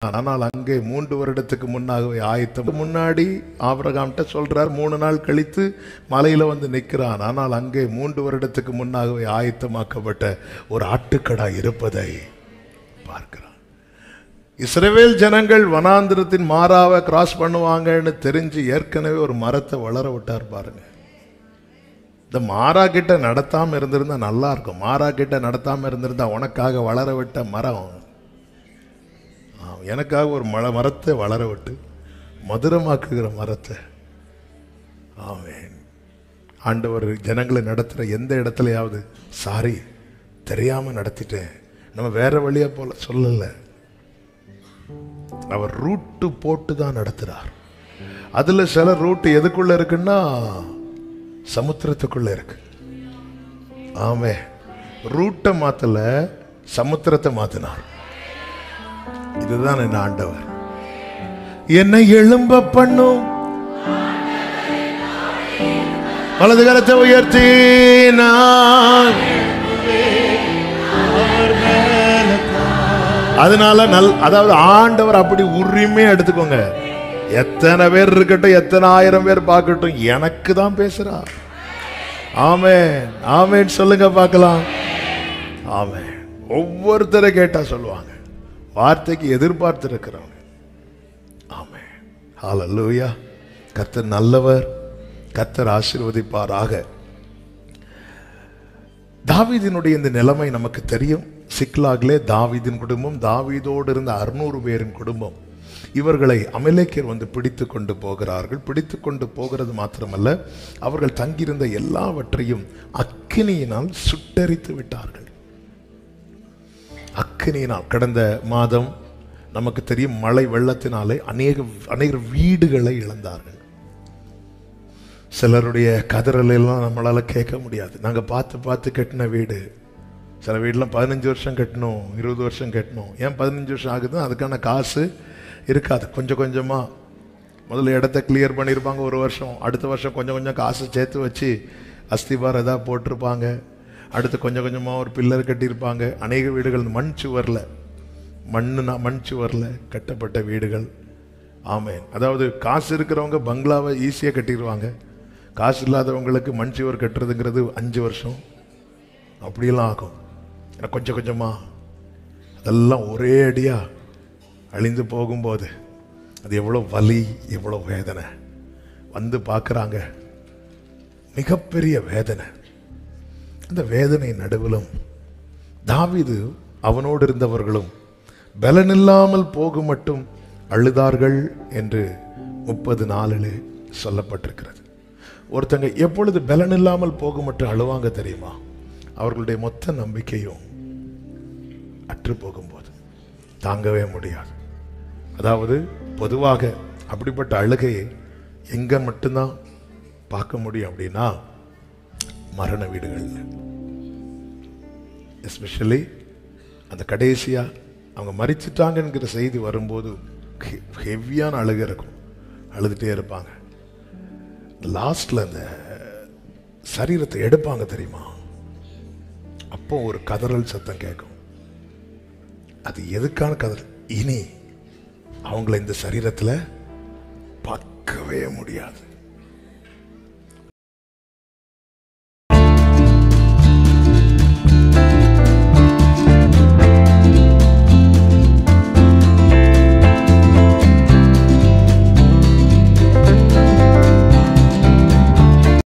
ஆனால் அங்கே மூன்று வருடத்துக்கு முன்னாகவே ஆயத்தம் முன்னாடி ஆபிரகாம்கிட்ட சொல்றார் மூணு நாள் கழித்து மலையில வந்து நிற்கிறான் ஆனால் அங்கே மூன்று வருடத்துக்கு முன்னாகவே ஆயத்தமாக்கப்பட்ட ஒரு ஆட்டுக்கடா இருப்பதை பார்க்கிறான் இஸ்ரவேல் ஜனங்கள் வனாந்திரத்தின் மாறாவை கிராஸ் பண்ணுவாங்கன்னு தெரிஞ்சு ஏற்கனவே ஒரு மரத்தை வளர விட்டார் பாருங்க இந்த மாறா கிட்ட நடத்தாம இருந்திருந்தா நல்லா இருக்கும் மாறா கிட்ட நடத்தாம இருந்திருந்தா உனக்காக வளர விட்ட மரம் ஆம், எனக்காக ஒரு மல மரத்தை வளர விட்டு மதுரமாக்குகிற மரத்தை ஆமென் ஆண்டவர் ஜனங்களை நடத்துகிற எந்த இடத்துலயாவது சாரி தெரியாம நடத்திட்டேன் நம்ம வேற வழியா போல சொல்லல அவர் ரூட்டு போட்டு தான் நடத்துறார் அதுல சில ரூட் எதுக்குள்ள இருக்குன்னா சமுத்திரத்துக்குள்ள இருக்கு ஆமே ரூட்டை மாத்தல சமுத்திரத்தை மாத்தினார் இதுதான் என் ஆண்டவர் என்னை எழும்ப பண்ணும் வலது கரத்தை உயர்த்தி நான் அதனால நல் அதாவது ஆண்டவர் அப்படி உரிமையா எடுத்துக்கோங்க எத்தனை பேர் இருக்கட்டும் எத்தனை ஆயிரம் பேர் பார்க்கட்டும் எனக்கு தான் பேசுறார் ஆமென் ஆமென் சொல்லுங்க பார்க்கலாம் ஆமென் ஒவ்வொருத்தரை கேட்டா சொல்லுவாங்க வார்த்தைக்கு எதிர்பார்த்து இருக்கிறவங்க ஆமென் ஹalleluya கர்த்தர் நல்லவர் கர்த்தர் ஆசீர்வதிப்பாராக தாவீதினுடைய இந்த நிலைமை நமக்கு தெரியும் சிக்லாக்லே தாவீதின் குடும்பம் தாவீதோடு இருந்த அறுநூறு பேரின் குடும்பம் இவர்களை அமலேக்கியர் வந்து பிடித்து கொண்டு போகிறார்கள் பிடித்து கொண்டு போகிறது மாத்திரமல்ல அவர்கள் தங்கியிருந்த எல்லாவற்றையும் அக்கினியினால் சுட்டரித்து விட்டார்கள் அக்கினியினால் கடந்த மாதம் நமக்கு தெரியும் மழை வெள்ளத்தினாலே அநேக அநேக வீடுகளை இழந்தார்கள் சிலருடைய கதறல் எல்லாம் நம்மளால கேட்க முடியாது நாங்க பார்த்து பார்த்து கட்டின வீடு சில வீடுலாம் பதினஞ்சு வருஷம் கட்டணும் இருபது வருஷம் கட்டணும் ஏன் பதினஞ்சு வருஷம் ஆகுது அதுக்கான காசு இருக்காது கொஞ்சம் கொஞ்சமா முதல்ல இடத்த கிளியர் பண்ணியிருப்பாங்க ஒரு வருஷம் அடுத்த வருஷம் கொஞ்சம் கொஞ்சம் காசு சேர்த்து வச்சு அஸ்திபார் ஏதாவது போட்டிருப்பாங்க அடுத்து கொஞ்சம் கொஞ்சமாக ஒரு பில்லர் கட்டியிருப்பாங்க அநேக வீடுகள் மண் சுவரில் மண்ணுனா மண் சுவரில் கட்டப்பட்ட வீடுகள் ஆமென் அதாவது காசு இருக்கிறவங்க பங்களாவை ஈஸியாக கட்டிடுவாங்க காசு இல்லாதவங்களுக்கு மண் சுவர் கட்டுறதுங்கிறது அஞ்சு வருஷம் அப்படியெல்லாம் ஆகும் ஏன்னா கொஞ்சம் கொஞ்சமாக அதெல்லாம் ஒரே அடியாக அழிந்து போகும்போது அது எவ்வளோ வலி எவ்வளோ வேதனை வந்து பார்க்குறாங்க மிகப்பெரிய வேதனை அந்த வேதனை நடுவிலும் தாவீது அவனோடு இருந்தவர்களும் பலனில்லாமல் போகும் மட்டும் அழுதார்கள் என்று முப்பது நாளிலே சொல்லப்பட்டிருக்கிறது ஒருத்தங்க எப்பொழுது பலன் இல்லாமல் போகும் மட்டும் அழுவாங்க தெரியுமா அவர்களுடைய மொத்த நம்பிக்கையும் அற்று போகும்போது தாங்கவே முடியாது அதாவது பொதுவாக அப்படிப்பட்ட அழுகையை எங்க மட்டும்தான் பார்க்க முடியும் அப்படின்னா மரண வீடுகள்ல எஸ்பெஷலி அந்த கடைசியா அவங்க மறிச்சிட்டாங்கங்கிற செய்தி வரும்போது ஹெவியான அழுகை இருக்கும் அழுதுட்டே இருப்பாங்க லாஸ்ட்ல அந்த சரீரத்தை எடுப்பாங்க தெரியுமா அப்போ ஒரு கதறல் சத்தம் கேட்கும் அது எதுக்கான கதறல் இனி அவங்கள இந்த சரீரத்துல பார்க்கவே முடியாது